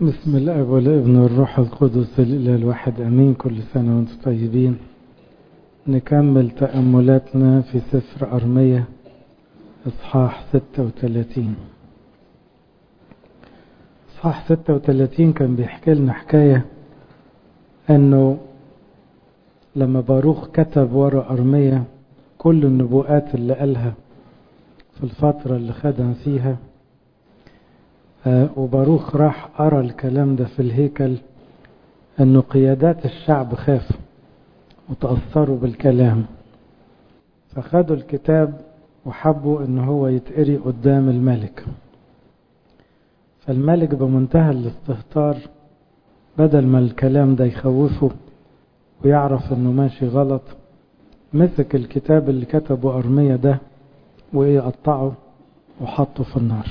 بسم الله والابن والروح القدس الإله الواحد أمين كل سنة وانتم طيبين نكمل تأملاتنا في سفر أرمية إصحاح 36 إصحاح 36 كان بيحكي لنا حكاية أنه لما باروخ كتب ورا أرمية كل النبوءات اللي قالها في الفترة اللي خدم فيها آه وباروخ راح قرا الكلام ده في الهيكل انه قيادات الشعب خافوا وتأثروا بالكلام فخدوا الكتاب وحبوا ان هو يتقري قدام الملك فالملك بمنتهى الاستهتار بدل ما الكلام ده يخوفه ويعرف انه ماشي غلط مسك الكتاب اللي كتبه أرمية ده ويقطعه وحطه في النار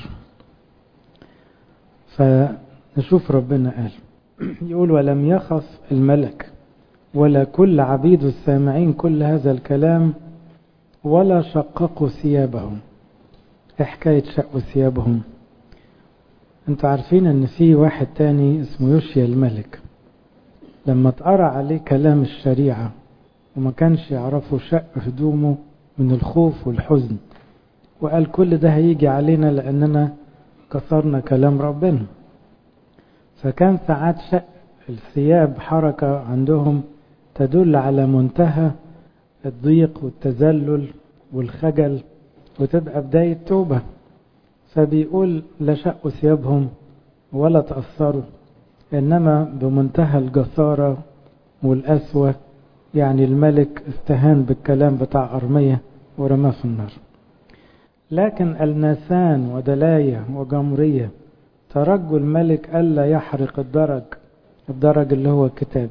فنشوف ربنا قال يقول ولم يخف الملك ولا كل عبيد السامعين كل هذا الكلام ولا شققوا ثيابهم حكاية شقوا ثيابهم انتوا عارفين ان في واحد تاني اسمه يوشيا الملك لما اتقرا عليه كلام الشريعة وما كانش يعرفوا شق هدومه من الخوف والحزن وقال كل ده هيجي علينا لأننا كسرنا كلام ربنا فكان ساعات شق الثياب حركة عندهم تدل على منتهى الضيق والتذلل والخجل وتبقى بداية توبة فبيقول لا شقوا ثيابهم ولا تأثروا إنما بمنتهى الجسارة والقسوة يعني الملك استهان بالكلام بتاع أرمية ورماه في النار لكن الناسان ودلاية وجمرية ترجوا الملك ألا يحرق الدرج الدرج اللي هو الكتاب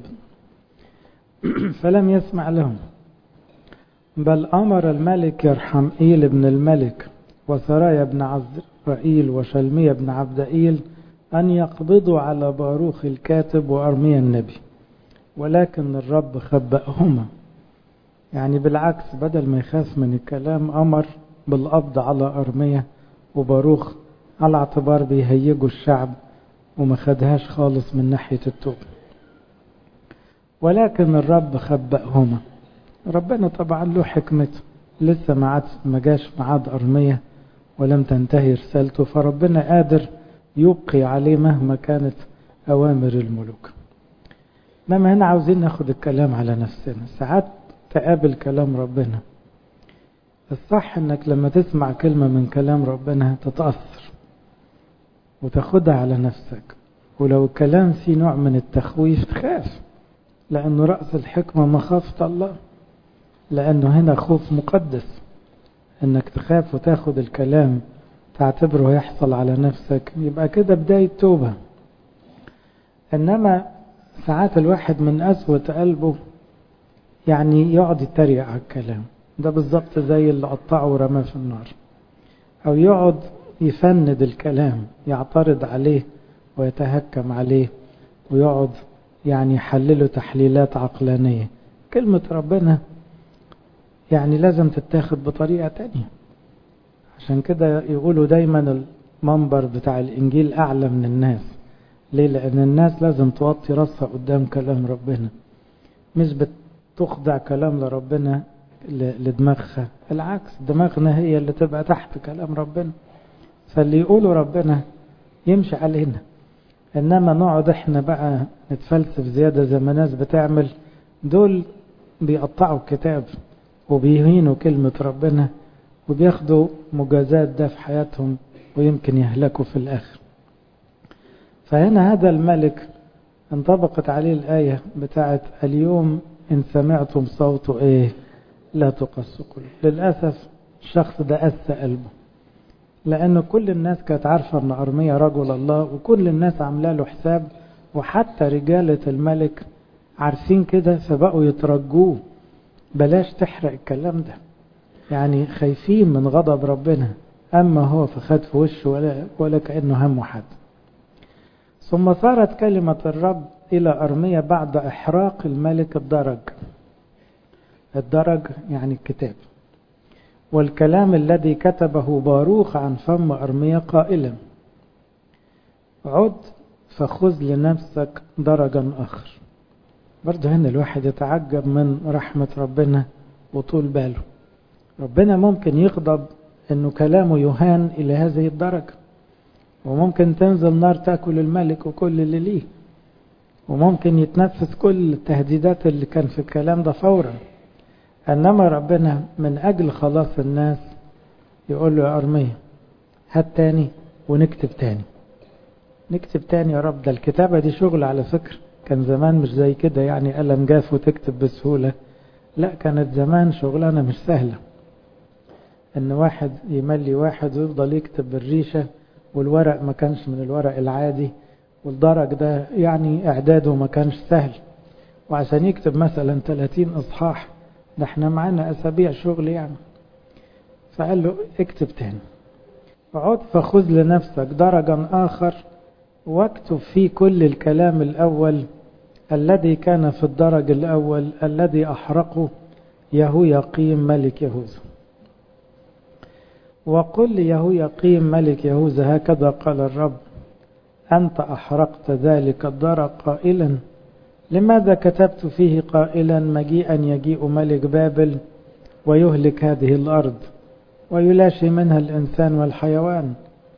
فلم يسمع لهم بل أمر الملك يرحم إيل بن الملك وسرايا بن عزرائيل وشلمية بن عبدائيل أن يقبضوا على باروخ الكاتب وأرميا النبي ولكن الرب خبأهما يعني بالعكس بدل ما يخاف من الكلام أمر بالقبض على أرمية وباروخ على اعتبار بيهيجوا الشعب وما خدهاش خالص من ناحية التوبة ولكن الرب خبأهما ربنا طبعا له حكمته لسه ما عاد ما جاش ميعاد أرمية ولم تنتهي رسالته فربنا قادر يبقي عليه مهما كانت أوامر الملوك انما هنا عاوزين ناخد الكلام على نفسنا ساعات تقابل كلام ربنا الصح انك لما تسمع كلمة من كلام ربنا تتأثر وتاخدها على نفسك ولو الكلام فيه نوع من التخويف تخاف لأنه رأس الحكمة مخافة الله لأنه هنا خوف مقدس انك تخاف وتاخد الكلام تعتبره يحصل على نفسك يبقى كده بداية توبة انما ساعات الواحد من قسوة قلبه يعني يقعد يتريق على الكلام ده بالظبط زي اللي قطعه ورماه في النار او يقعد يفند الكلام يعترض عليه ويتهكم عليه ويقعد يعني يحلله تحليلات عقلانية كلمة ربنا يعني لازم تتاخد بطريقة تانية عشان كده يقولوا دايما المنبر بتاع الإنجيل أعلى من الناس ليه لأن الناس لازم توطي راسها قدام كلام ربنا مش بتخضع كلام لربنا لدماغها العكس دماغنا هي اللي تبقى تحت كلام ربنا فاللي يقولوا ربنا يمشي علينا انما نقعد احنا بقى نتفلسف زيادة زي ما ناس بتعمل دول بيقطعوا الكتاب وبيهينوا كلمة ربنا وبياخدوا مجازات ده في حياتهم ويمكن يهلكوا في الآخر فهنا هذا الملك انطبقت عليه الآية بتاعت اليوم إن سمعتم صوته إيه لا تقص قلوب للأسف الشخص ده أسى قلبه لأن كل الناس كانت عارفة أن أرمية رجل الله وكل الناس عاملة له حساب وحتى رجالة الملك عارفين كده فبقوا يترجوه بلاش تحرق الكلام ده يعني خايفين من غضب ربنا أما هو فخد في وشه ولا, ولا كأنه همه حد ثم صارت كلمة الرب إلى أرمية بعد إحراق الملك الدرج الدرج يعني الكتاب والكلام الذي كتبه باروخ عن فم أرمية قائلا عد فخذ لنفسك درجا آخر برضه هنا الواحد يتعجب من رحمة ربنا وطول باله ربنا ممكن يغضب انه كلامه يهان الى هذه الدرجة وممكن تنزل نار تاكل الملك وكل اللي ليه وممكن يتنفذ كل التهديدات اللي كان في الكلام ده فورا انما ربنا من اجل خلاص الناس يقول له يا ارمية هات تاني ونكتب تاني نكتب تاني يا رب ده الكتابة دي شغل على فكرة كان زمان مش زي كده يعني قلم جاف وتكتب بسهولة لا كانت زمان شغلانة مش سهلة ان واحد يملي واحد ويفضل يكتب بالريشة والورق ما كانش من الورق العادي والدرج ده يعني اعداده ما كانش سهل وعشان يكتب مثلا 30 اصحاح ده احنا معانا اسابيع شغل يعني فقال له اكتب تاني اقعد فخذ لنفسك درجا اخر واكتب فيه كل الكلام الاول الذي كان في الدرج الاول الذي احرقه يهو يقيم ملك يهوذا وقل ليهو يقيم ملك يهوذا هكذا قال الرب أنت أحرقت ذلك الدرج قائلا لماذا كتبت فيه قائلا مجيئا يجيء ملك بابل ويهلك هذه الأرض ويلاشي منها الإنسان والحيوان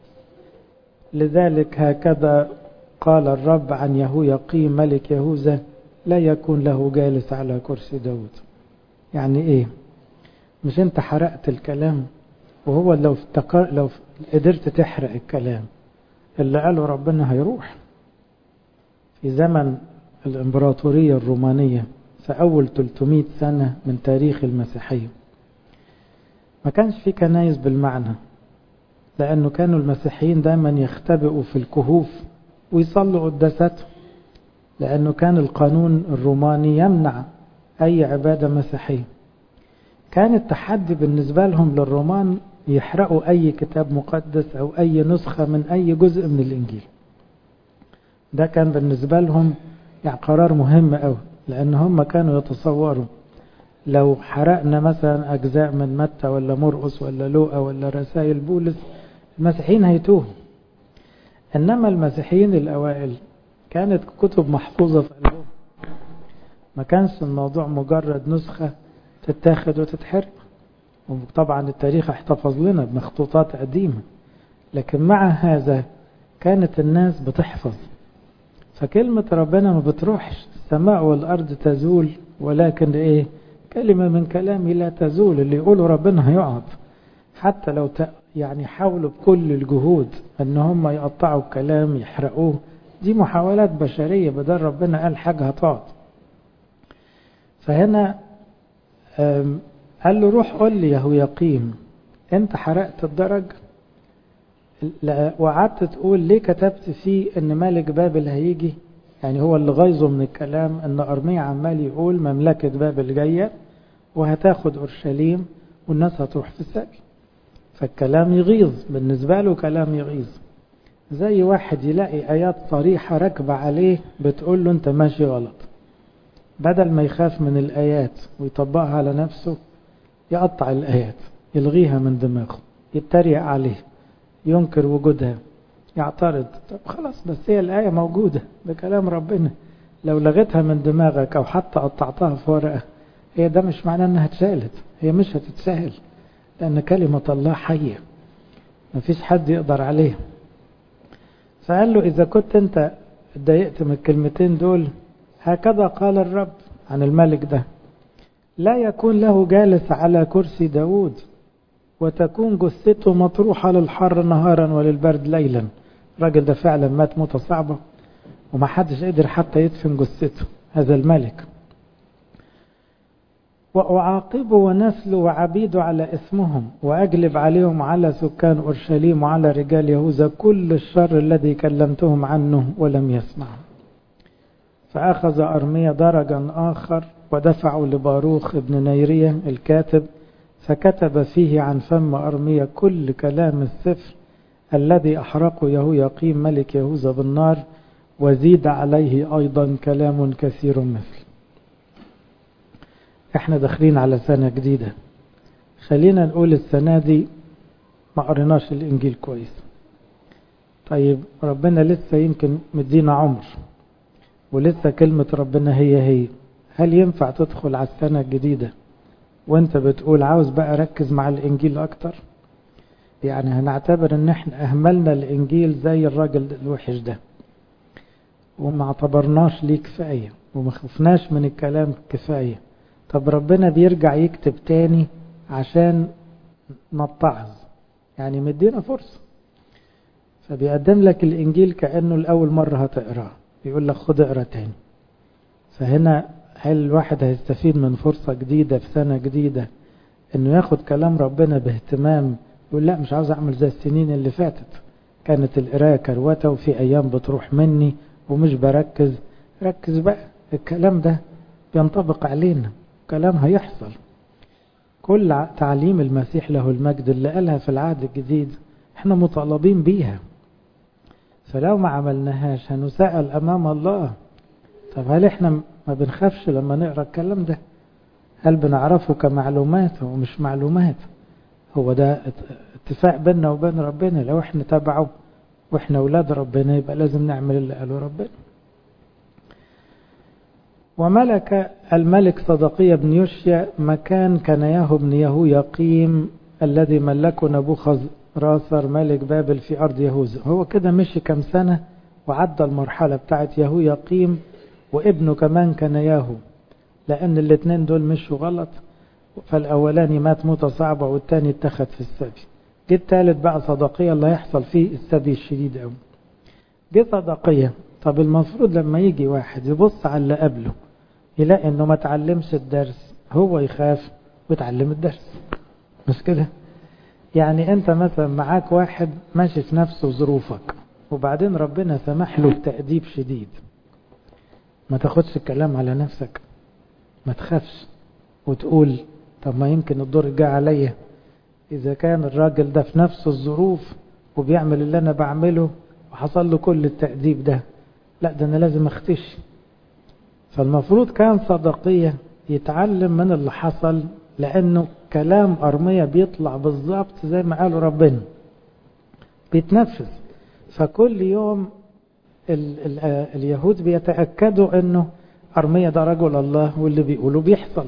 لذلك هكذا قال الرب عن يهو يقيم ملك يهوذا لا يكون له جالس على كرسي داود يعني ايه مش انت حرقت الكلام وهو لو افتكر لو قدرت تحرق الكلام اللي قاله ربنا هيروح في زمن الامبراطورية الرومانية في أول 300 سنة من تاريخ المسيحية ما كانش في كنايس بالمعنى لأنه كانوا المسيحيين دايما يختبئوا في الكهوف ويصلوا قداساتهم لأنه كان القانون الروماني يمنع أي عبادة مسيحية كان التحدي بالنسبة لهم للرومان يحرقوا أي كتاب مقدس أو أي نسخة من أي جزء من الإنجيل ده كان بالنسبة لهم يعني قرار مهم أوي لأن هم كانوا يتصوروا لو حرقنا مثلا أجزاء من متى ولا مرقس ولا لوقا ولا رسائل بولس المسيحيين هيتوهم إنما المسيحيين الأوائل كانت كتب محفوظة في قلبهم ما كانش الموضوع مجرد نسخة تتاخد وتتحرق وطبعا التاريخ احتفظ لنا بمخطوطات قديمة لكن مع هذا كانت الناس بتحفظ فكلمة ربنا ما بتروحش السماء والأرض تزول ولكن إيه كلمة من كلامي لا تزول اللي يقوله ربنا هيقعد حتى لو ت... يعني حاولوا بكل الجهود ان هم يقطعوا الكلام يحرقوه دي محاولات بشرية بدل ربنا قال حاجة هتقعد فهنا قال له روح قول لي يا يقيم انت حرقت الدرج وقعدت تقول ليه كتبت فيه ان ملك بابل هيجي يعني هو اللي غيظه من الكلام ان ارميا عمال يقول مملكة بابل جاية وهتاخد اورشليم والناس هتروح في السجن فالكلام يغيظ بالنسبة له كلام يغيظ زي واحد يلاقي ايات صريحة راكبة عليه بتقول له انت ماشي غلط بدل ما يخاف من الايات ويطبقها على نفسه يقطع الايات يلغيها من دماغه يتريق عليه ينكر وجودها يعترض طب خلاص بس هي الآية موجودة ده كلام ربنا لو لغيتها من دماغك أو حتى قطعتها في ورقة هي ده مش معناه أنها اتشالت هي مش هتتسهل لأن كلمة الله حية مفيش حد يقدر عليها فقال له إذا كنت أنت اتضايقت من الكلمتين دول هكذا قال الرب عن الملك ده لا يكون له جالس على كرسي داود وتكون جثته مطروحة للحر نهارا وللبرد ليلا الراجل ده فعلا مات موتة صعبة وما حدش قدر حتى يدفن جثته هذا الملك وأعاقبه ونسله وعبيده على اسمهم وأجلب عليهم على سكان أورشليم وعلى رجال يهوذا كل الشر الذي كلمتهم عنه ولم يسمعوا فأخذ أرميا درجا آخر ودفعوا لباروخ ابن نيرية الكاتب فكتب فيه عن فم أرميا كل كلام السفر الذي أحرقه يهو يقيم ملك يهوذا بالنار وزيد عليه أيضا كلام كثير مثل احنا داخلين على سنة جديدة خلينا نقول السنة دي ما قريناش الإنجيل كويس طيب ربنا لسه يمكن مدينا عمر ولسه كلمة ربنا هي هي هل ينفع تدخل على السنة الجديدة وانت بتقول عاوز بقى ركز مع الانجيل اكتر يعني هنعتبر ان احنا اهملنا الانجيل زي الراجل الوحش ده وما اعتبرناش ليه كفاية وما خفناش من الكلام كفاية طب ربنا بيرجع يكتب تاني عشان نتعظ يعني مدينا فرصة فبيقدم لك الانجيل كأنه الاول مرة هتقراه بيقول لك خد اقرا تاني فهنا هل الواحد هيستفيد من فرصة جديدة في سنة جديدة انه ياخد كلام ربنا باهتمام يقول لا مش عاوز اعمل زي السنين اللي فاتت كانت القراية كروتة وفي ايام بتروح مني ومش بركز ركز بقى الكلام ده بينطبق علينا كلام هيحصل كل تعليم المسيح له المجد اللي قالها في العهد الجديد احنا مطالبين بيها فلو ما عملناهاش هنسأل امام الله طب هل احنا ما بنخافش لما نقرا الكلام ده هل بنعرفه كمعلومات ومش معلومات هو ده اتفاق بيننا وبين ربنا لو احنا تبعه واحنا اولاد ربنا يبقى لازم نعمل اللي قاله ربنا وملك الملك صدقية بن يوشيا مكان كنياه بن يهو يقيم الذي ملكه نبوخذ راسر ملك بابل في أرض يهوذا هو كده مشي كم سنة وعدى المرحلة بتاعت يهو يقيم وابنه كمان كان ياهو لأن الاثنين دول مشوا غلط فالأولاني مات موتة صعبة والتاني اتخذ في السبي جه التالت بقى صدقية اللي هيحصل فيه السبي الشديد قوي جه صدقية طب المفروض لما يجي واحد يبص على اللي قبله يلاقي انه ما تعلمش الدرس هو يخاف ويتعلم الدرس مش كده يعني انت مثلا معاك واحد ماشي في نفسه ظروفك وبعدين ربنا سمح له بتأديب شديد ما تاخدش الكلام على نفسك ما تخافش وتقول طب ما يمكن الدور جاء عليا اذا كان الراجل ده في نفس الظروف وبيعمل اللي انا بعمله وحصل له كل التأديب ده لا ده انا لازم اختشي فالمفروض كان صدقية يتعلم من اللي حصل لانه كلام ارمية بيطلع بالظبط زي ما قالوا ربنا بيتنفذ فكل يوم ال ال اليهود بيتأكدوا انه ارمية ده رجل الله واللي بيقولوا بيحصل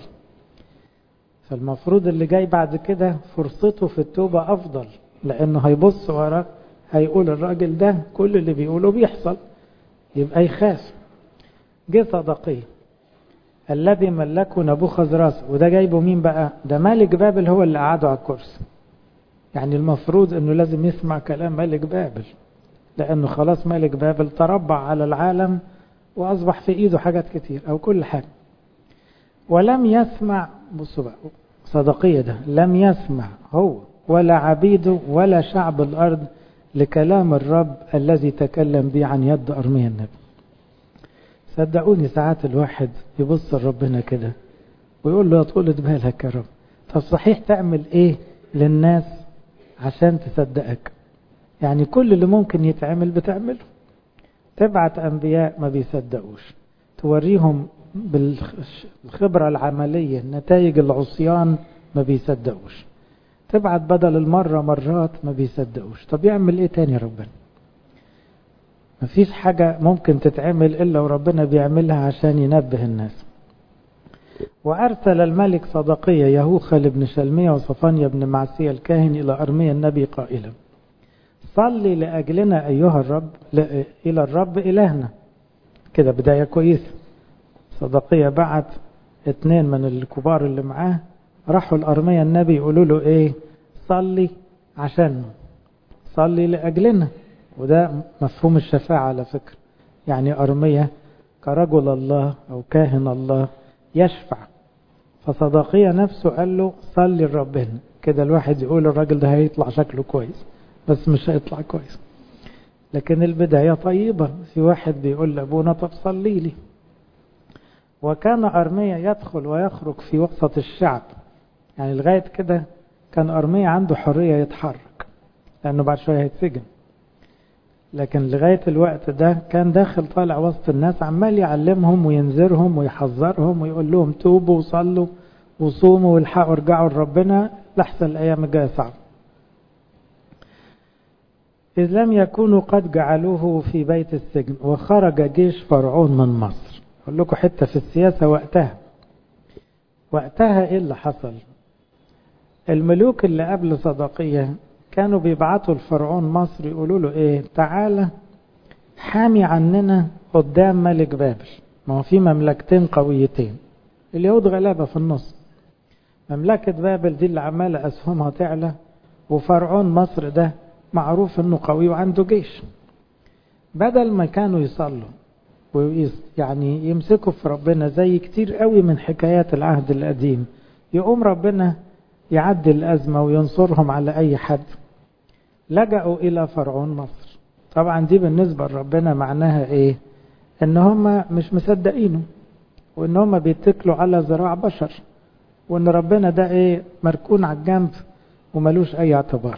فالمفروض اللي جاي بعد كده فرصته في التوبة افضل لانه هيبص ورا هيقول الراجل ده كل اللي بيقوله بيحصل يبقى يخاف جه صدقيه الذي ملكه نبوخذ راسه وده جايبه مين بقى ده ملك بابل هو اللي قعده على الكرسي يعني المفروض انه لازم يسمع كلام ملك بابل لانه خلاص ملك بابل تربع على العالم واصبح في ايده حاجات كتير او كل حاجة ولم يسمع بصوا بقى صدقية ده لم يسمع هو ولا عبيده ولا شعب الارض لكلام الرب الذي تكلم به عن يد ارميا النبي صدقوني ساعات الواحد يبص لربنا كده ويقول له يا طولة بالك يا رب طب صحيح تعمل ايه للناس عشان تصدقك يعني كل اللي ممكن يتعمل بتعمله تبعت انبياء ما بيصدقوش توريهم بالخبرة العملية نتائج العصيان ما بيصدقوش تبعت بدل المرة مرات ما بيصدقوش طب يعمل ايه تاني ربنا مفيش حاجة ممكن تتعمل إلا وربنا بيعملها عشان ينبه الناس وأرسل الملك صدقية يهوخل بن شلمية وصفانيا بن معسية الكاهن إلى أرميا النبي قائلا صلي لأجلنا أيها الرب إلى الرب إلهنا كده بداية كويسة صدقية بعت اتنين من الكبار اللي معاه راحوا الأرمية النبي يقولوا له إيه صلي عشان صلي لأجلنا وده مفهوم الشفاعة على فكرة يعني أرمية كرجل الله أو كاهن الله يشفع فصداقية نفسه قال له صلي لربنا كده الواحد يقول الراجل ده هيطلع شكله كويس بس مش هيطلع كويس لكن البداية طيبة في واحد بيقول لأبونا طب صلي لي وكان أرمية يدخل ويخرج في وسط الشعب يعني لغاية كده كان أرمية عنده حرية يتحرك لأنه بعد شوية هيتسجن لكن لغاية الوقت ده كان داخل طالع وسط الناس عمال يعلمهم وينذرهم ويحذرهم ويقول لهم توبوا وصلوا وصوموا والحقوا ارجعوا لربنا لحسن الأيام الجاية صعب إذ لم يكونوا قد جعلوه في بيت السجن وخرج جيش فرعون من مصر أقول لكم حتة في السياسة وقتها وقتها إيه اللي حصل الملوك اللي قبل صدقية كانوا بيبعتوا لفرعون مصر يقولوا له إيه تعالى حامي عننا قدام ملك بابل ما هو في مملكتين قويتين اليهود غلابة في النص مملكة بابل دي اللي عمالة أسهمها تعلى وفرعون مصر ده معروف انه قوي وعنده جيش بدل ما كانوا يصلوا ويعني يمسكوا في ربنا زي كتير قوي من حكايات العهد القديم يقوم ربنا يعدي الأزمة وينصرهم على أي حد لجأوا إلى فرعون مصر طبعا دي بالنسبة لربنا معناها إيه إن هم مش مصدقينه وإن هم بيتكلوا على ذراع بشر وإن ربنا ده إيه مركون على الجنب وملوش أي اعتبار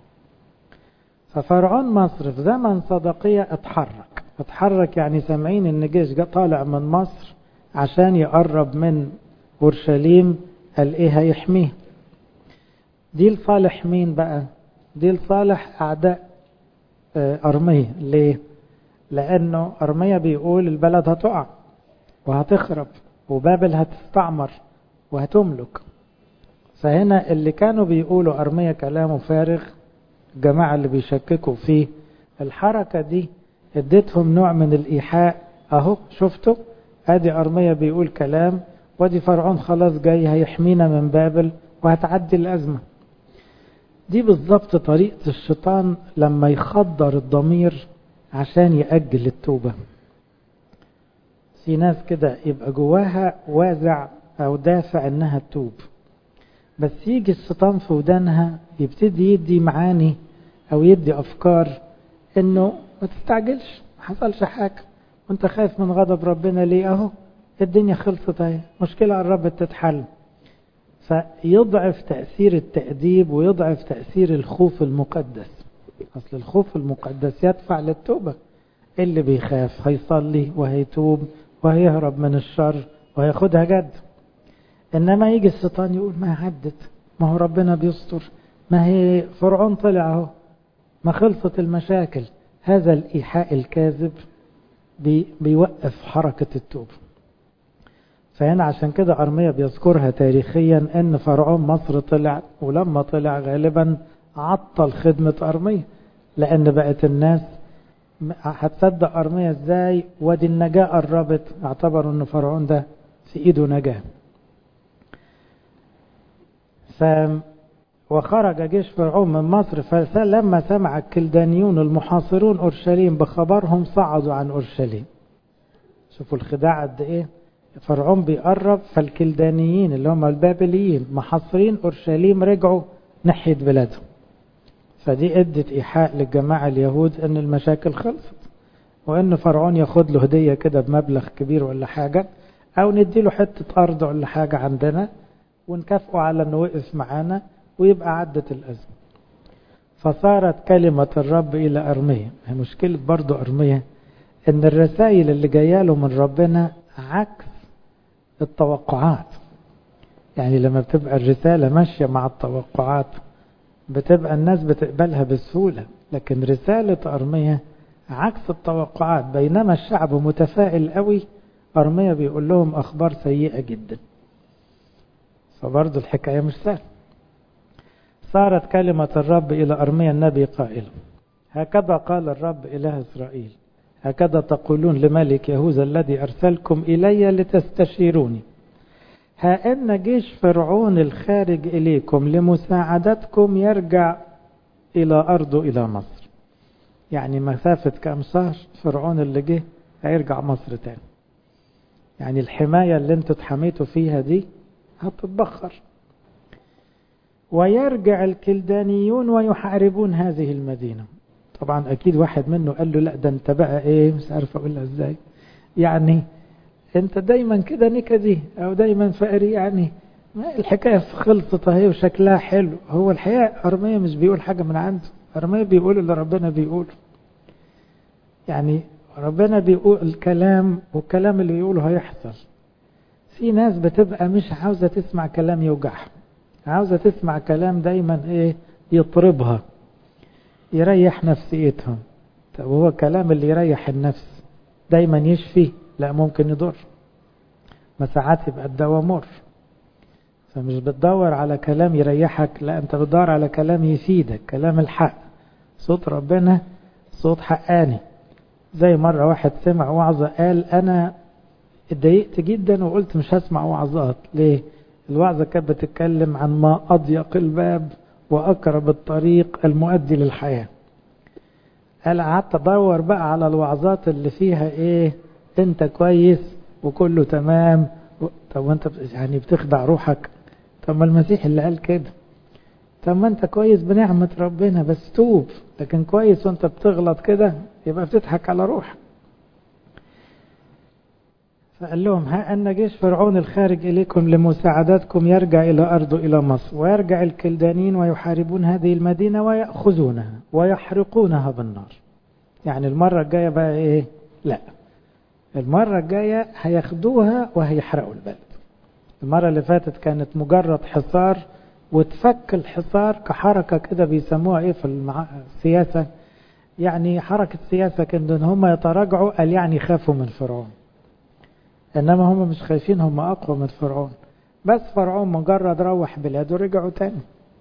ففرعون مصر في زمن صدقية اتحرك اتحرك يعني سامعين ان جيش جا طالع من مصر عشان يقرب من اورشليم قال ايه هيحميه دي لصالح مين بقى دي لصالح اعداء ارمية ليه لانه ارمية بيقول البلد هتقع وهتخرب وبابل هتستعمر وهتملك فهنا اللي كانوا بيقولوا ارمية كلامه فارغ الجماعة اللي بيشككوا فيه الحركة دي اديتهم نوع من الإيحاء أهو شفتوا ادي أرمية بيقول كلام وادي فرعون خلاص جاي هيحمينا من بابل وهتعدي الأزمة دي بالظبط طريقة الشيطان لما يخدر الضمير عشان يأجل التوبة في ناس كده يبقى جواها وازع أو دافع إنها تتوب بس يجي الشيطان في ودانها يبتدي يدي معاني او يدي افكار انه ما تستعجلش ما حصلش حاجه وانت خايف من غضب ربنا ليه اهو الدنيا خلصت اهي مشكله قربت تتحل فيضعف تاثير التاديب ويضعف تاثير الخوف المقدس اصل الخوف المقدس يدفع للتوبه اللي بيخاف هيصلي وهيتوب وهيهرب من الشر وهياخدها جد انما يجي الشيطان يقول ما عدت ما هو ربنا بيستر ما هي فرعون طلع اهو ما خلصت المشاكل هذا الايحاء الكاذب بي بيوقف حركة التوبة فهنا عشان كده أرمية بيذكرها تاريخيا ان فرعون مصر طلع ولما طلع غالبا عطل خدمة أرمية لان بقت الناس هتصدق أرمية ازاي ودي النجاة قربت اعتبروا ان فرعون ده في ايده نجاه ف وخرج جيش فرعون من مصر فلما سمع الكلدانيون المحاصرون اورشليم بخبرهم صعدوا عن اورشليم شوفوا الخداع قد ايه فرعون بيقرب فالكلدانيين اللي هم البابليين محاصرين اورشليم رجعوا ناحيه بلادهم فدي ادت ايحاء للجماعه اليهود ان المشاكل خلصت وان فرعون ياخد له هديه كده بمبلغ كبير ولا حاجه او نديله حته ارض ولا حاجه عندنا ونكافئه على انه وقف معانا ويبقى عدت الأزمة فصارت كلمة الرب إلى أرمية هي مشكلة برضو أرمية إن الرسائل اللي جاية له من ربنا عكس التوقعات يعني لما بتبقى الرسالة ماشية مع التوقعات بتبقى الناس بتقبلها بسهولة لكن رسالة أرمية عكس التوقعات بينما الشعب متفائل قوي أرمية بيقول لهم أخبار سيئة جدا فبرضه الحكاية مش سهلة صارت كلمة الرب إلى أرميا النبي قائلا هكذا قال الرب إله إسرائيل هكذا تقولون لملك يهوذا الذي أرسلكم إلي لتستشيروني ها إن جيش فرعون الخارج إليكم لمساعدتكم يرجع إلى أرضه إلى مصر يعني مسافة كم شهر فرعون اللي جه هيرجع مصر تاني يعني الحماية اللي انتوا اتحميتوا فيها دي هتتبخر ويرجع الكلدانيون ويحاربون هذه المدينة طبعا أكيد واحد منه قال له لا ده أنت بقى إيه مش عارف أقولها إزاي يعني أنت دايما كده نكدي أو دايما فقري يعني الحكاية خلصت أهي وشكلها حلو هو الحقيقة أرمية مش بيقول حاجة من عنده أرمية بيقول اللي ربنا بيقوله يعني ربنا بيقول الكلام والكلام اللي بيقوله هيحصل في ناس بتبقى مش عاوزة تسمع كلام يوجعها عاوزة تسمع كلام دايما ايه يطربها يريح نفسيتهم طب هو كلام اللي يريح النفس دايما يشفي لا ممكن يضر ما ساعات يبقى الدواء مر فمش بتدور على كلام يريحك لا انت بتدور على كلام يفيدك كلام الحق صوت ربنا صوت حقاني زي مرة واحد سمع وعظة قال انا اتضايقت جدا وقلت مش هسمع وعظات ليه الوعظة كانت بتتكلم عن ما اضيق الباب واقرب الطريق المؤدي للحياة قال قعدت ادور بقى على الوعظات اللي فيها ايه انت كويس وكله تمام طب وانت يعني بتخدع روحك طب ما المسيح اللي قال كده طب ما انت كويس بنعمة ربنا بس توب لكن كويس وانت بتغلط كده يبقى بتضحك على روحك فقال لهم ها أن جيش فرعون الخارج إليكم لمساعدتكم يرجع إلى أرضه إلى مصر ويرجع الكلدانيين ويحاربون هذه المدينة ويأخذونها ويحرقونها بالنار يعني المرة الجاية بقى إيه لا المرة الجاية هياخدوها وهيحرقوا البلد المرة اللي فاتت كانت مجرد حصار وتفك الحصار كحركة كده بيسموها ايه في السياسة يعني حركة سياسة كان ان هم يتراجعوا قال يعني خافوا من فرعون انما هم مش خايفين هم اقوى من فرعون بس فرعون مجرد روح بلاده ورجعوا تاني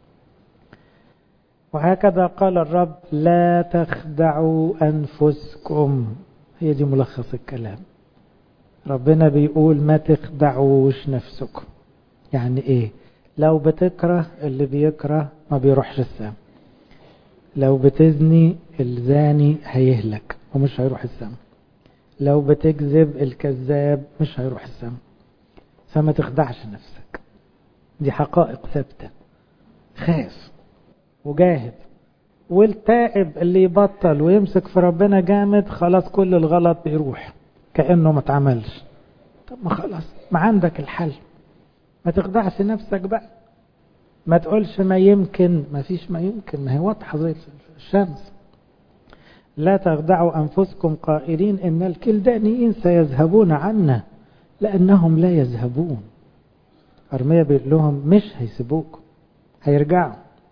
وهكذا قال الرب لا تخدعوا انفسكم هي دي ملخص الكلام ربنا بيقول ما تخدعوش نفسكم يعني ايه لو بتكره اللي بيكره ما بيروحش السما لو بتزني الزاني هيهلك ومش هيروح السما لو بتكذب الكذاب مش هيروح السما فما تخدعش نفسك دي حقائق ثابتة خاف وجاهد والتائب اللي يبطل ويمسك في ربنا جامد خلاص كل الغلط بيروح كأنه ما اتعملش طب ما خلاص ما عندك الحل ما تخدعش نفسك بقى ما تقولش ما يمكن ما فيش ما يمكن ما هي واضحة زي الشمس لا تخدعوا أنفسكم قائلين إن الكلدانيين سيذهبون عنا لأنهم لا يذهبون أرميا بيقول لهم مش هيسيبوكم هيرجعوا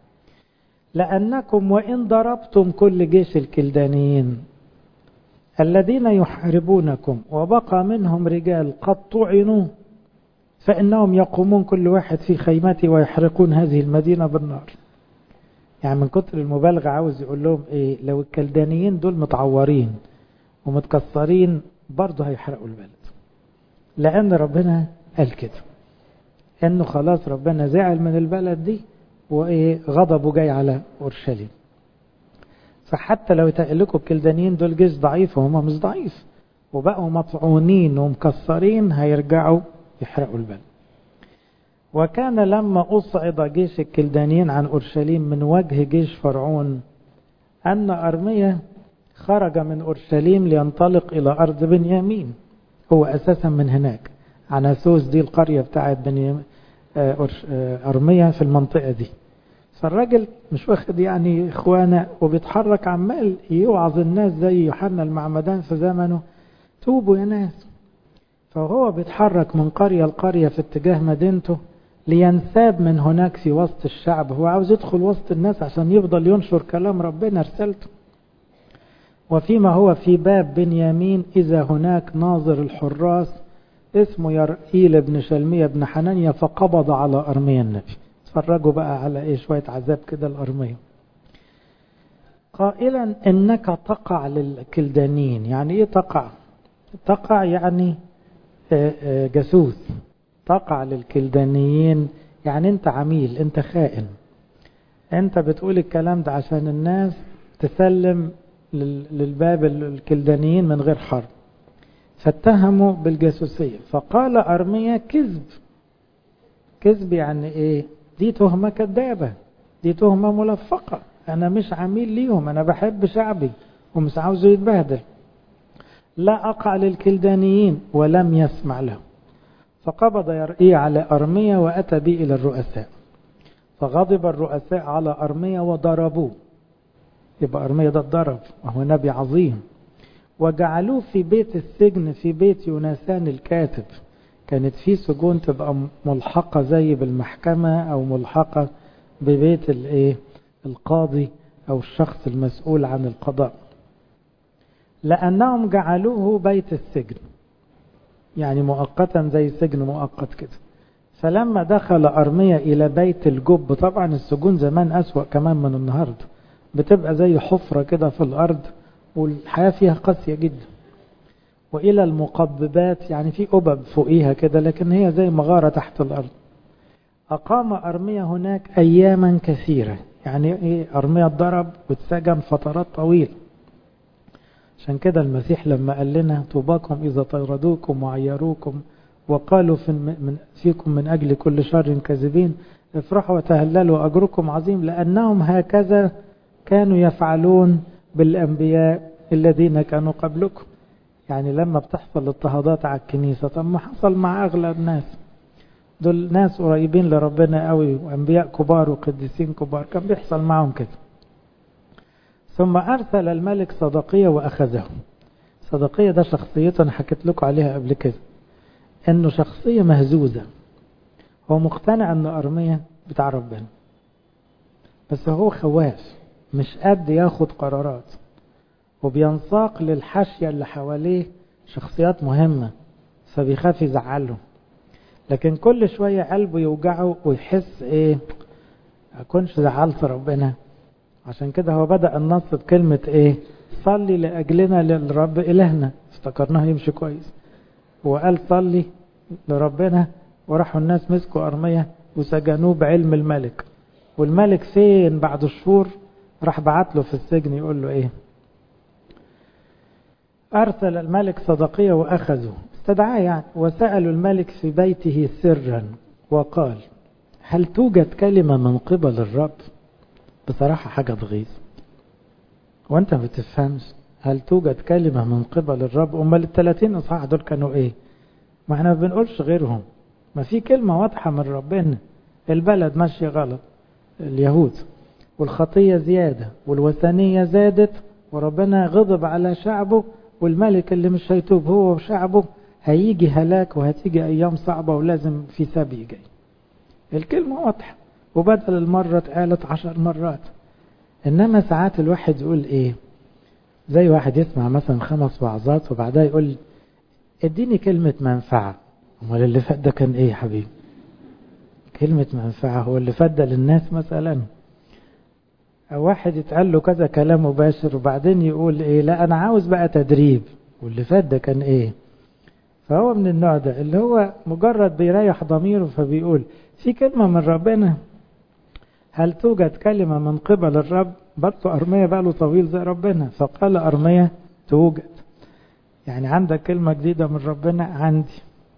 لأنكم وإن ضربتم كل جيش الكلدانيين الذين يحاربونكم وبقى منهم رجال قد طعنوا فإنهم يقومون كل واحد في خيمته ويحرقون هذه المدينة بالنار يعني من كتر المبالغة عاوز يقول لهم إيه لو الكلدانيين دول متعورين ومتكسرين برضه هيحرقوا البلد لأن ربنا قال كده إنه خلاص ربنا زعل من البلد دي وإيه غضبه جاي على أورشليم فحتى لو يتقل لكم الكلدانيين دول جيش ضعيف وهم مش ضعيف وبقوا مطعونين ومكسرين هيرجعوا يحرقوا البلد وكان لما أصعد جيش الكلدانيين عن أورشليم من وجه جيش فرعون أن أرمية خرج من أورشليم لينطلق إلى أرض بنيامين هو أساسا من هناك عناسوس دي القرية بتاعت بنيامين أرمية في المنطقة دي فالراجل مش واخد يعني إخوانا وبيتحرك عمال يوعظ الناس زي يوحنا المعمدان في زمنه توبوا يا ناس فهو بيتحرك من قرية لقرية في اتجاه مدينته لينساب من هناك في وسط الشعب هو عاوز يدخل وسط الناس عشان يفضل ينشر كلام ربنا رسالته وفيما هو في باب بنيامين إذا هناك ناظر الحراس اسمه يرئيل بن شلمية بن حنانيا فقبض على أرميا النبي اتفرجوا بقى على ايه شوية عذاب كده الأرمية قائلا انك تقع للكلدانيين يعني ايه تقع تقع يعني جاسوس تقع للكلدانيين يعني انت عميل انت خائن انت بتقول الكلام ده عشان الناس تسلم للباب الكلدانيين من غير حرب فاتهموا بالجاسوسية فقال أرميا كذب كذب يعني ايه دي تهمة كذابة دي تهمة ملفقة أنا مش عميل ليهم أنا بحب شعبي ومش عاوزه يتبهدل لا أقع للكلدانيين ولم يسمع له فقبض يرئي على أرمية وأتى به إلى الرؤساء فغضب الرؤساء على أرمية وضربوه يبقى أرمية ده اتضرب وهو نبي عظيم وجعلوه في بيت السجن في بيت يونسان الكاتب كانت في سجون تبقى ملحقة زي بالمحكمة أو ملحقة ببيت الايه القاضي أو الشخص المسؤول عن القضاء لأنهم جعلوه بيت السجن يعني مؤقتا زي سجن مؤقت كده فلما دخل أرمية إلى بيت الجب طبعا السجون زمان أسوأ كمان من النهاردة بتبقى زي حفرة كده في الأرض والحياة فيها قاسية جدا وإلى المقببات يعني في أبب فوقيها كده لكن هي زي مغارة تحت الأرض أقام أرمية هناك أياما كثيرة يعني إيه أرمية ضرب واتسجن فترات طويلة عشان كده المسيح لما قال لنا طوباكم إذا طردوكم وعيروكم وقالوا في من فيكم من أجل كل شر كاذبين افرحوا وتهللوا أجركم عظيم لأنهم هكذا كانوا يفعلون بالأنبياء الذين كانوا قبلكم يعني لما بتحصل اضطهادات على الكنيسة طب ما حصل مع أغلب الناس دول ناس قريبين لربنا قوي وأنبياء كبار وقديسين كبار كان بيحصل معهم كده ثم أرسل الملك صدقية وأخذه صدقية ده شخصيته أنا حكيت لكم عليها قبل كده إنه شخصية مهزوزة هو مقتنع إن أرمية بتاع ربنا بس هو خواف مش قد ياخد قرارات وبينساق للحاشية اللي حواليه شخصيات مهمة فبيخاف يزعله لكن كل شوية قلبه يوجعه ويحس ايه اكونش زعلت ربنا عشان كده هو بدأ النص بكلمة ايه صلي لأجلنا للرب إلهنا افتكرناه يمشي كويس وقال صلي لربنا وراحوا الناس مسكوا أرمية وسجنوه بعلم الملك والملك فين بعد شهور راح بعت له في السجن يقول له ايه أرسل الملك صدقية وأخذه استدعاه يعني وسألوا الملك في بيته سرا وقال هل توجد كلمة من قبل الرب بصراحة حاجة تغيظ وانت ما بتفهمش هل توجد كلمة من قبل الرب امال الثلاثين اصحاح دول كانوا ايه ما احنا ما بنقولش غيرهم ما في كلمة واضحة من ربنا البلد ماشية غلط اليهود والخطية زيادة والوثنية زادت وربنا غضب على شعبه والملك اللي مش هيتوب هو وشعبه هيجي هلاك وهتيجي أيام صعبة ولازم في سبي جاي الكلمة واضحة وبدل المرة اتقالت عشر مرات إنما ساعات الواحد يقول إيه زي واحد يسمع مثلا خمس وعظات وبعدها يقول اديني كلمة منفعة امال اللي فات ده كان ايه يا حبيبي كلمة منفعة هو اللي فات ده للناس مثلا أو واحد يتقال له كذا كلام مباشر وبعدين يقول ايه لا انا عاوز بقى تدريب واللي فات ده كان ايه فهو من النوع ده اللي هو مجرد بيريح ضميره فبيقول في كلمة من ربنا هل توجد كلمة من قبل الرب برضه أرمية بقى له طويل زي ربنا فقال أرمية توجد يعني عندك كلمة جديدة من ربنا عندي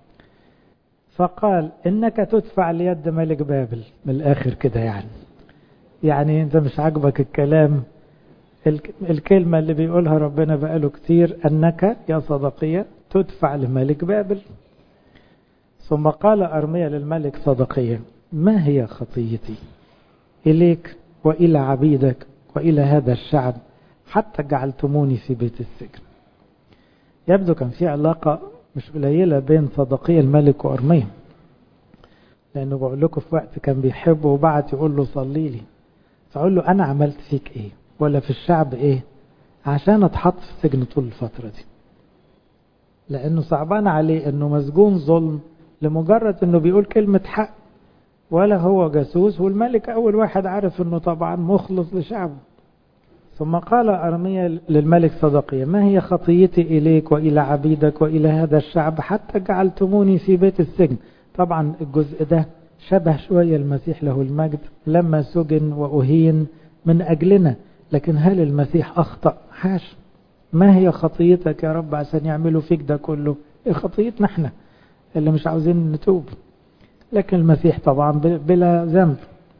فقال إنك تدفع ليد ملك بابل من الآخر كده يعني يعني أنت مش عاجبك الكلام الكلمة اللي بيقولها ربنا بقاله كتير أنك يا صدقية تدفع لملك بابل ثم قال أرمية للملك صدقية ما هي خطيتي إليك وإلى عبيدك وإلى هذا الشعب حتى جعلتموني في بيت السجن يبدو كان في علاقة مش قليلة بين صدقية الملك وأرمية لأنه بقول لكم في وقت كان بيحبه وبعت يقول له صلي لي فأقول له أنا عملت فيك إيه ولا في الشعب إيه عشان أتحط في السجن طول الفترة دي لأنه صعبان عليه أنه مسجون ظلم لمجرد أنه بيقول كلمة حق ولا هو جاسوس والملك أول واحد عارف أنه طبعا مخلص لشعبه ثم قال أرميا للملك صدقية ما هي خطيتي إليك وإلى عبيدك وإلى هذا الشعب حتى جعلتموني في بيت السجن طبعا الجزء ده شبه شوية المسيح له المجد لما سجن وأهين من أجلنا لكن هل المسيح أخطأ حاش ما هي خطيتك يا رب عشان يعملوا فيك ده كله إيه خطيتنا احنا اللي مش عاوزين نتوب لكن المسيح طبعا بلا ذنب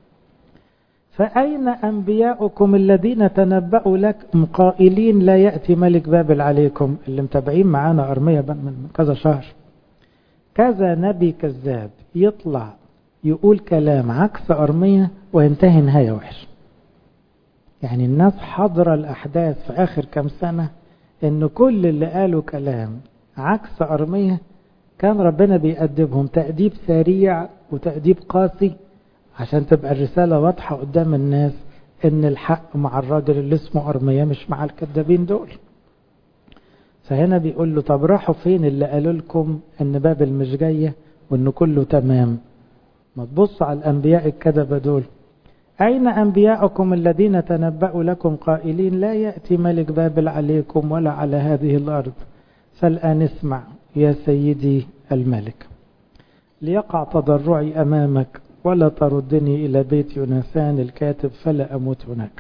فأين أنبياؤكم الذين تنبأوا لك قائلين لا يأتي ملك بابل عليكم اللي متابعين معانا أرمية من كذا شهر كذا نبي كذاب يطلع يقول كلام عكس أرمية وينتهي نهاية وحش يعني الناس حضر الأحداث في آخر كم سنة إن كل اللي قالوا كلام عكس أرمية كان ربنا بيأدبهم تأديب سريع وتأديب قاسي عشان تبقى الرسالة واضحة قدام الناس ان الحق مع الراجل اللي اسمه أرمية مش مع الكذابين دول فهنا بيقول له طب راحوا فين اللي قالوا لكم ان بابل مش جاية وان كله تمام ما تبصوا على الأنبياء الكذبة دول أين أنبياءكم الذين تنبأوا لكم قائلين لا يأتي ملك بابل عليكم ولا على هذه الأرض فالآن اسمع يا سيدي الملك ليقع تضرعي أمامك ولا تردني إلى بيت يوناثان الكاتب فلا أموت هناك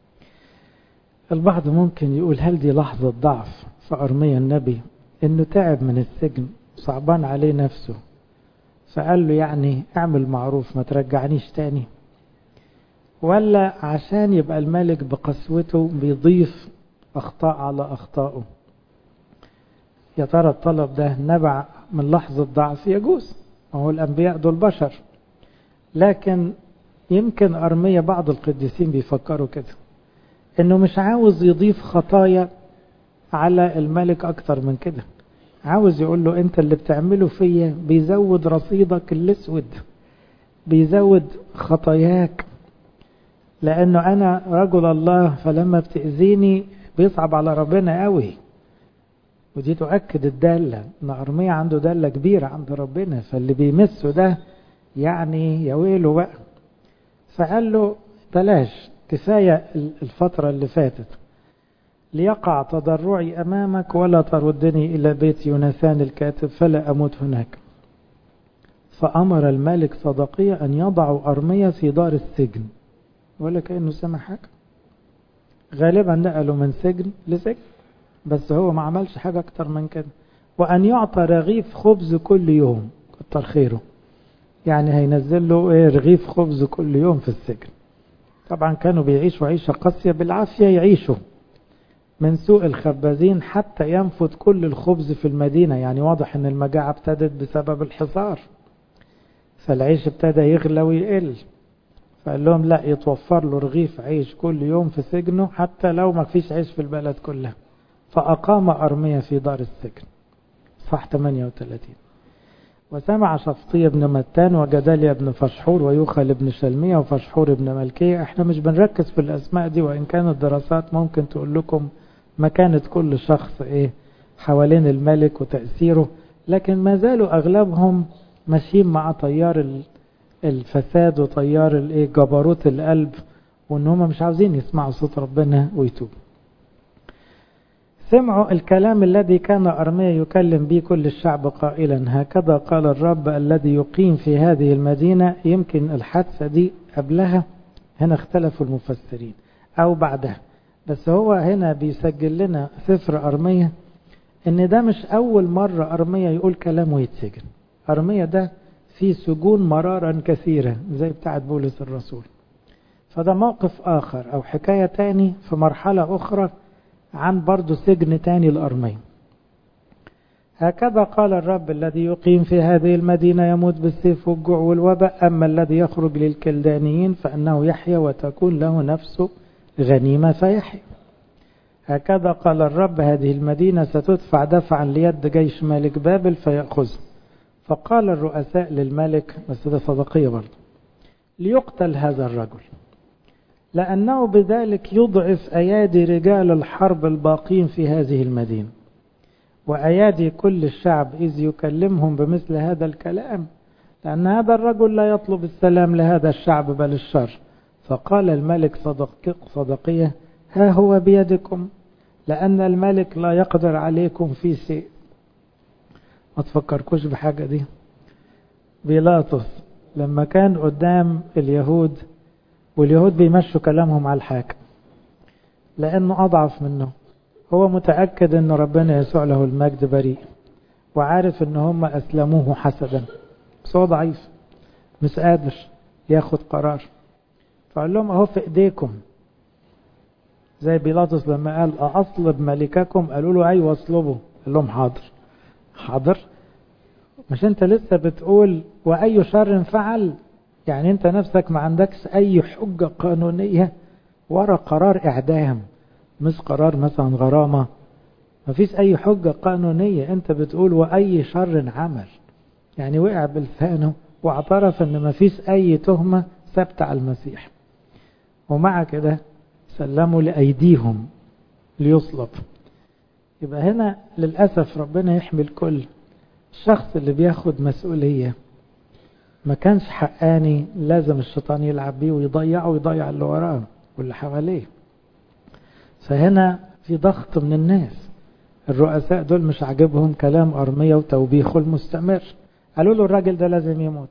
البعض ممكن يقول هل دي لحظة ضعف فأرميا النبي إنه تعب من السجن صعبان عليه نفسه فقال له يعني اعمل معروف ما ترجعنيش تاني ولا عشان يبقى الملك بقسوته بيضيف أخطاء على أخطائه يا ترى الطلب ده نبع من لحظة ضعف يجوز ما هو الأنبياء دول بشر لكن يمكن أرمية بعض القديسين بيفكروا كده إنه مش عاوز يضيف خطايا على الملك أكتر من كده عاوز يقول له أنت اللي بتعمله فيا بيزود رصيدك الأسود بيزود خطاياك لأنه أنا رجل الله فلما بتأذيني بيصعب على ربنا قوي ودي تؤكد الدالة ان أرمية عنده دالة كبيرة عند ربنا فاللي بيمسه ده يعني يا ويله بقى فقال له بلاش كفاية الفترة اللي فاتت ليقع تضرعي أمامك ولا تردني إلى بيت يوناثان الكاتب فلا أموت هناك فأمر الملك صدقية أن يضعوا أرمية في دار السجن ولا كأنه سمع حاجة غالبا نقلوا من سجن لسجن بس هو ما عملش حاجة أكتر من كده وأن يعطى رغيف خبز كل يوم كتر خيره يعني هينزل له ايه رغيف خبز كل يوم في السجن طبعا كانوا بيعيشوا عيشة قاسية بالعافية يعيشوا من سوء الخبازين حتى ينفذ كل الخبز في المدينة يعني واضح ان المجاعة ابتدت بسبب الحصار فالعيش ابتدى يغلى ويقل فقال لهم لا يتوفر له رغيف عيش كل يوم في سجنه حتى لو ما فيش عيش في البلد كلها فأقام أرمية في دار السجن صح 38 وسمع شفطية بن متان وجداليا بن فشحور ويوخل بن شلمية وفشحور بن ملكية احنا مش بنركز في الأسماء دي وإن كانت دراسات ممكن تقول لكم مكانة كل شخص ايه حوالين الملك وتأثيره لكن ما زالوا أغلبهم ماشيين مع طيار الفساد وطيار الايه جبروت القلب وان هم مش عاوزين يسمعوا صوت ربنا ويتوبوا سمعوا الكلام الذي كان أرميا يكلم به كل الشعب قائلا هكذا قال الرب الذي يقيم في هذه المدينة يمكن الحادثة دي قبلها هنا اختلفوا المفسرين أو بعدها بس هو هنا بيسجل لنا سفر أرميا ان ده مش أول مرة أرميا يقول كلام ويتسجن أرميا ده في سجون مرارا كثيرة زي بتاعت بولس الرسول فده موقف آخر أو حكاية تاني في مرحلة أخرى عن برضه سجن تاني الأرمية هكذا قال الرب الذي يقيم في هذه المدينة يموت بالسيف والجوع والوباء أما الذي يخرج للكلدانيين فأنه يحيا وتكون له نفسه غنيمة فيحيا هكذا قال الرب هذه المدينة ستدفع دفعا ليد جيش ملك بابل فيأخذ فقال الرؤساء للملك بس ده صدقية برضه ليقتل هذا الرجل لأنه بذلك يضعف أيادي رجال الحرب الباقين في هذه المدينة وأيادي كل الشعب إذ يكلمهم بمثل هذا الكلام لأن هذا الرجل لا يطلب السلام لهذا الشعب بل الشر فقال الملك صدق صدقية ها هو بيدكم لأن الملك لا يقدر عليكم في شيء ما تفكركوش بحاجة دي بيلاطس لما كان قدام اليهود واليهود بيمشوا كلامهم على الحاكم لأنه أضعف منه هو متأكد أن ربنا يسوع له المجد بريء وعارف أن هم أسلموه حسدا بس هو ضعيف مش قادر ياخد قرار فقال لهم أهو في إيديكم زي بيلاطس لما قال أصلب ملككم قالوا له أيوة أصلبه قال لهم حاضر حاضر مش أنت لسه بتقول وأي شر فعل يعني أنت نفسك ما عندكش أي حجة قانونية ورا قرار إعدام مش قرار مثلا غرامة ما فيش أي حجة قانونية أنت بتقول وأي شر عمل يعني وقع بلسانه واعترف أن ما فيش أي تهمة ثابتة على المسيح ومع كده سلموا لأيديهم ليصلب يبقى هنا للأسف ربنا يحمي الكل الشخص اللي بياخد مسؤولية ما كانش حقاني لازم الشيطان يلعب بيه ويضيعه ويضيع اللي وراه واللي حواليه فهنا في ضغط من الناس الرؤساء دول مش عاجبهم كلام أرمية وتوبيخه المستمر قالوا له الراجل ده لازم يموت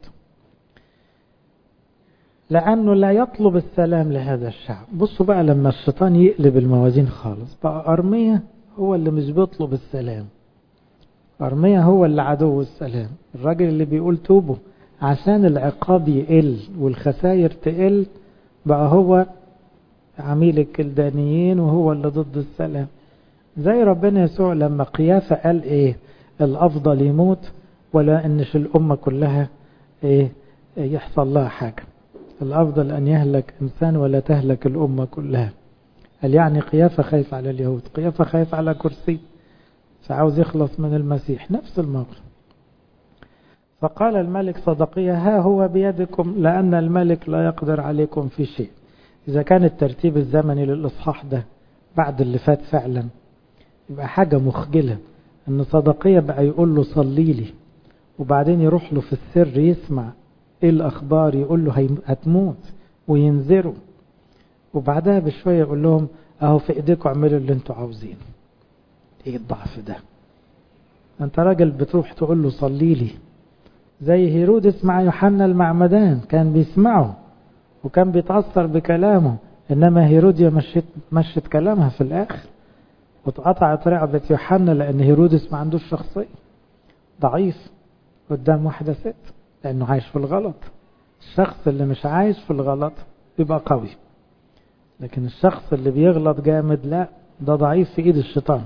لأنه لا يطلب السلام لهذا الشعب بصوا بقى لما الشيطان يقلب الموازين خالص بقى أرمية هو اللي مش بيطلب السلام أرمية هو اللي عدو السلام الراجل اللي بيقول توبوا عشان العقاب يقل والخسائر تقل بقى هو عميل الكلدانيين وهو اللي ضد السلام زي ربنا يسوع لما قيافة قال ايه الافضل يموت ولا انش الامة كلها ايه يحصل لها حاجة الافضل ان يهلك انسان ولا تهلك الامة كلها قال يعني قيافة خايف على اليهود قيافة خايف على كرسي فعاوز يخلص من المسيح نفس الموقف فقال الملك صدقية ها هو بيدكم لأن الملك لا يقدر عليكم في شيء إذا كان الترتيب الزمني للإصحاح ده بعد اللي فات فعلا يبقى حاجة مخجلة ان صدقية بقى يقول له صلي لي وبعدين يروح له في السر يسمع ايه الاخبار يقول له هتموت وينذره وبعدها بشوية يقول لهم اهو في ايديكم اعملوا اللي انتوا عاوزينه ايه الضعف ده انت راجل بتروح تقول له صلي لي زي هيرودس مع يوحنا المعمدان كان بيسمعه وكان بيتأثر بكلامه انما هيروديا مشت مشت كلامها في الاخر واتقطعت رقبة يوحنا لأن هيرودس ما عندوش شخصية ضعيف قدام واحدة ست لأنه عايش في الغلط الشخص اللي مش عايش في الغلط بيبقى قوي لكن الشخص اللي بيغلط جامد لا ده ضعيف في إيد الشيطان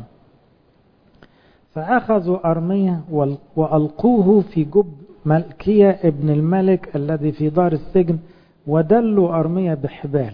فأخذوا أرمية وألقوه في جب ملكية ابن الملك الذي في دار السجن ودلوا أرمية بحبال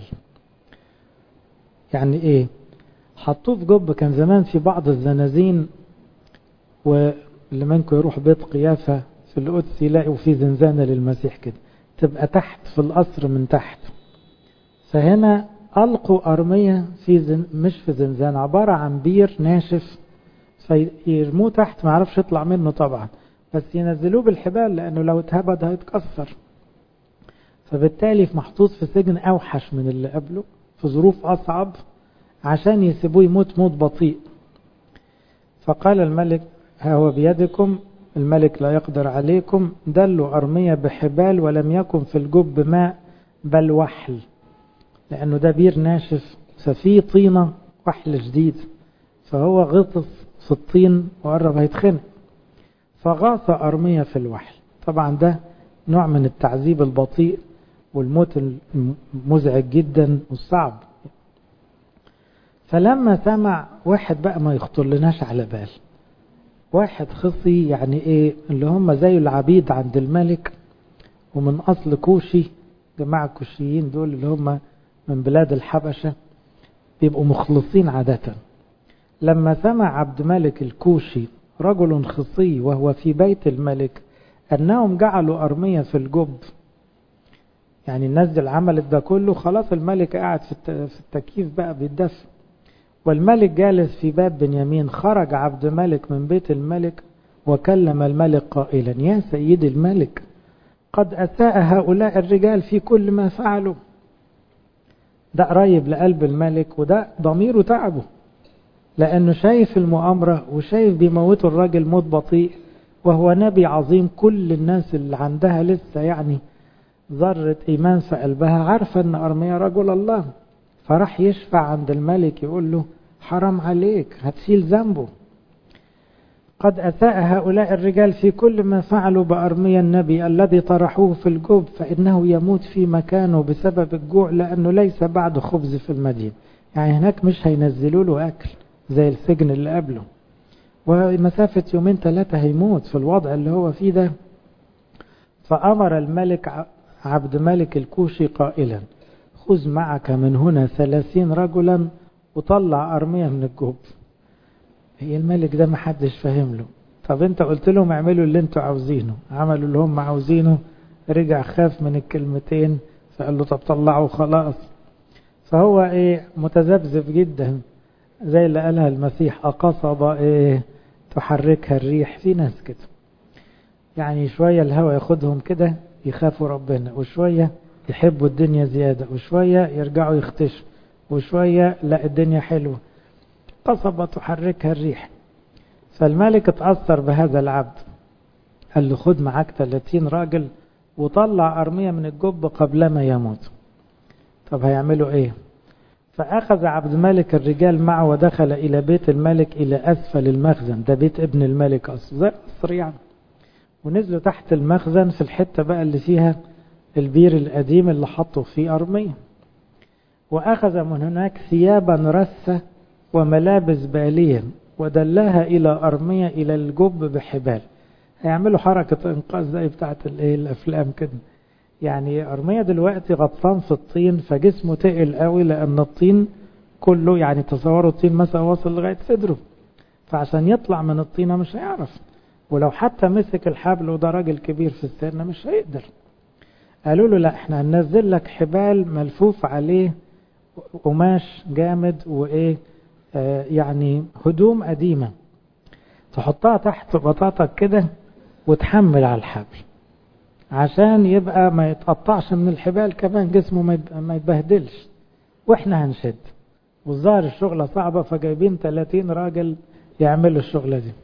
يعني إيه حطوه في جب كان زمان في بعض الزنازين واللي منكم يروح بيت قيافة في القدس يلاقوا في زنزانة للمسيح كده تبقى تحت في القصر من تحت فهنا ألقوا أرمية في زن مش في زنزان عبارة عن بير ناشف فيرموه تحت ما عرفش يطلع منه طبعا بس ينزلوه بالحبال لأنه لو اتهبد هيتكسر فبالتالي محطوط في سجن أوحش من اللي قبله في ظروف أصعب عشان يسيبوه يموت موت بطيء فقال الملك ها هو بيدكم الملك لا يقدر عليكم دلوا أرمية بحبال ولم يكن في الجب ماء بل وحل لأنه ده بير ناشف ففيه طينة وحل جديد فهو غطس في الطين وقرب هيتخنق فغاص أرمية في الوحل طبعا ده نوع من التعذيب البطيء والموت المزعج جدا والصعب فلما سمع واحد بقى ما يخطر لناش على بال واحد خصي يعني ايه اللي هم زي العبيد عند الملك ومن اصل كوشي جماعة الكوشيين دول اللي هم من بلاد الحبشة بيبقوا مخلصين عادة لما سمع عبد ملك الكوشي رجل خصي وهو في بيت الملك انهم جعلوا ارمية في الجب يعني الناس دي عملت ده كله خلاص الملك قاعد في التكييف بقى بيتدفى والملك جالس في باب بنيامين خرج عبد ملك من بيت الملك وكلم الملك قائلا يا سيد الملك قد أساء هؤلاء الرجال في كل ما فعلوا ده قريب لقلب الملك وده ضميره تعبه لأنه شايف المؤامرة وشايف بيموتوا الراجل موت بطيء وهو نبي عظيم كل الناس اللي عندها لسه يعني ذرة إيمان في قلبها عارفة أن أرميا رجل الله فراح يشفع عند الملك يقول له حرام عليك هتشيل ذنبه قد أساء هؤلاء الرجال في كل ما فعلوا بأرميا النبي الذي طرحوه في الجوب فإنه يموت في مكانه بسبب الجوع لأنه ليس بعد خبز في المدينة يعني هناك مش هينزلوا له أكل زي السجن اللي قبله ومسافة يومين ثلاثة هيموت في الوضع اللي هو فيه ده فأمر الملك عبد ملك الكوشي قائلا خذ معك من هنا ثلاثين رجلا وطلع أرمية من الجوب هي الملك ده محدش فاهم له طب انت قلت لهم اعملوا اللي انتوا عاوزينه عملوا اللي هم عاوزينه رجع خاف من الكلمتين فقال له طب طلعوا خلاص فهو ايه متذبذب جدا زي اللي قالها المسيح أقصبة ايه تحركها الريح في ناس كده يعني شوية الهوى ياخدهم كده يخافوا ربنا وشوية يحبوا الدنيا زيادة وشوية يرجعوا يختشوا وشوية لا الدنيا حلوة قصبة تحركها الريح فالملك اتأثر بهذا العبد قال له خد معاك 30 راجل وطلع أرمية من الجب قبل ما يموت طب هيعملوا ايه فأخذ عبد الملك الرجال معه ودخل إلى بيت الملك إلى أسفل المخزن ده بيت ابن الملك أصلا زي قصر يعني ونزلوا تحت المخزن في الحتة بقى اللي فيها البير القديم اللي حطوا فيه أرمية وأخذ من هناك ثيابا رثة وملابس بالية ودلاها إلى أرمية إلى الجب بحبال هيعملوا حركة إنقاذ زي بتاعت الأفلام كده يعني أرمية دلوقتي غطسان في الطين فجسمه تقل قوي لأن الطين كله يعني تصوروا الطين مثلا وصل لغاية صدره فعشان يطلع من الطينة مش هيعرف ولو حتى مسك الحبل وده راجل كبير في السن مش هيقدر قالوا له لا احنا هننزل لك حبال ملفوف عليه قماش جامد وايه آه يعني هدوم قديمة تحطها تحت بطاطك كده وتحمل على الحبل عشان يبقى ما يتقطعش من الحبال كمان جسمه ما يتبهدلش واحنا هنشد والظاهر الشغلة صعبة فجايبين 30 راجل يعملوا الشغلة دي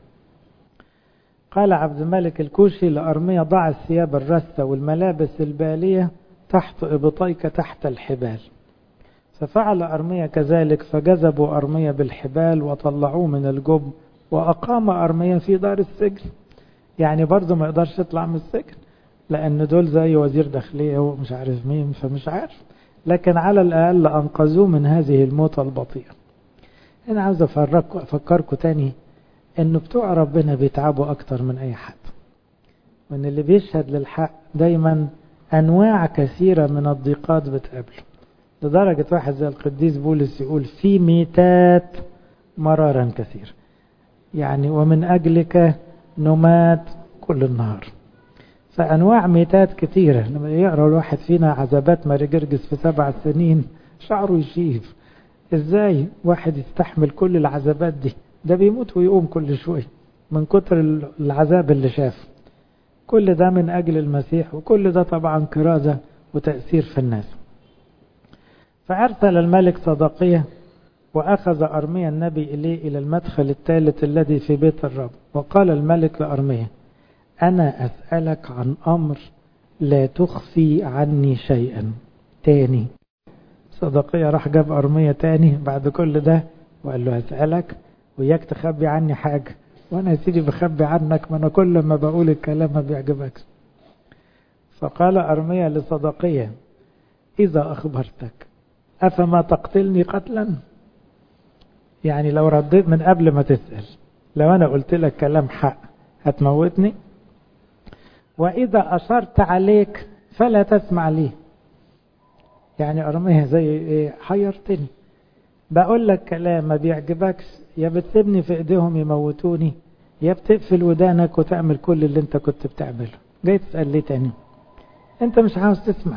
قال عبد الملك الكوشي لأرمية ضع الثياب الرثة والملابس البالية تحت إبطيك تحت الحبال ففعل أرمية كذلك فجذبوا أرمية بالحبال وطلعوه من الجب وأقام أرمية في دار السجن يعني برضه ما يقدرش يطلع من السجن لأن دول زي وزير داخلية ومش عارف مين فمش عارف لكن على الأقل أنقذوه من هذه الموتة البطيئة أنا عاوز أفكركم تاني إنه بتوع ربنا بيتعبوا أكتر من أي حد وإن اللي بيشهد للحق دايما أنواع كثيرة من الضيقات بتقابله لدرجة واحد زي القديس بولس يقول في ميتات مرارا كثير يعني ومن أجلك نمات كل النهار فأنواع ميتات كثيرة لما يقرأ الواحد فينا عذابات ماري جرجس في سبع سنين شعره يشيب ازاي واحد يستحمل كل العذابات دي ده بيموت ويقوم كل شوية من كتر العذاب اللي شافه كل ده من أجل المسيح وكل ده طبعا كرازة وتأثير في الناس فأرسل الملك صدقية وأخذ أرميا النبي إليه إلى المدخل الثالث الذي في بيت الرب وقال الملك لأرميا أنا أسألك عن أمر لا تخفي عني شيئا تاني صدقية راح جاب أرمية تاني بعد كل ده وقال له أسألك وياك تخبي عني حاجة وأنا يا سيدي بخبي عنك ما أنا كل ما بقول الكلام ما بيعجبكش فقال أرمية لصدقية إذا أخبرتك أفما تقتلني قتلا يعني لو رديت من قبل ما تسأل لو أنا قلت لك كلام حق هتموتني وإذا أشرت عليك فلا تسمع لي يعني أرميها زي إيه حيرتني بقول لك كلام ما بيعجبكش يا بتسيبني في ايديهم يموتوني يا بتقفل ودانك وتعمل كل اللي انت كنت بتعمله جاي تسأل ليه تاني انت مش عاوز تسمع